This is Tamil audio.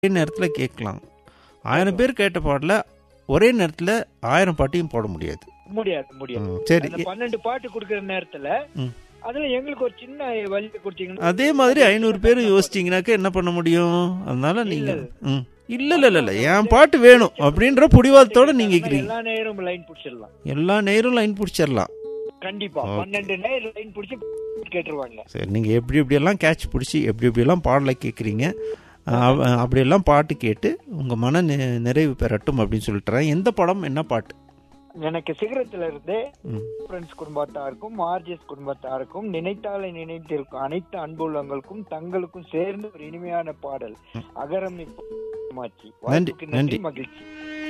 ஒரே நேரத்தில் கேட்கலாம் ஆயிரம் பேர் கேட்ட பாடல ஒரே நேரத்தில் ஆயிரம் பாட்டையும் போட முடியாது முடியாது முடியாது ம், சரி அந்த பன்னெண்டு பாட்டு கொடுக்கற நேரத்துல ம். அதுல எங்களுக்கு ஒரு சின்ன வழி கொடுத்தீங்கன்னா அதே மாதிரி ஐநூறு பேர் யோசிச்சிங்கனாக்க என்ன பண்ண முடியும் அதனால நீங்க ம் இல்ல இல்ல இல்ல இல்ல என் பாட்டு வேணும் அப்படின்ற புடிவாதத்தோட நீங்க இருக்கிறீங்க எல்லா நேரம் லைன் பிடிச்சிடலாம் எல்லா நேரம் லைன் பிடிச்சிடலாம் கண்டிப்பா பன்னெண்டு நேரம் லைன் பிடிச்சி கேட்டுருவாங்க சரி நீங்கள் எப்படி எப்படியெல்லாம் கேட்ச் பிடிச்சி எப்படி எப்படியெல்லாம் பாடலை கேட்குறீங்க அப்படியெல்லாம் பாட்டு கேட்டு உங்கள் மன நி- நிறைவு பெறட்டும் அப்படின்னு சொல்லிட்டுறேன் எந்த படம் என்ன பாட்டு எனக்கு சிகரத்துல இருந்து ம் ஃப்ரெண்ட்ஸ் குடும்பத்தாருக்கும் ஆர்ஜிஎஸ் குடும்பத்தாருக்கும் நினைத்தாலே நினைத்திருக்கும் அனைத்து அன்புள்ளங்களுக்கும் தங்களுக்கும் சேர்ந்து ஒரு இனிமையான பாடல் அகரம் இப்போ மாச்சி நன்றி, வாய்ப்புக்கு நன்றி. மகிழ்ச்சி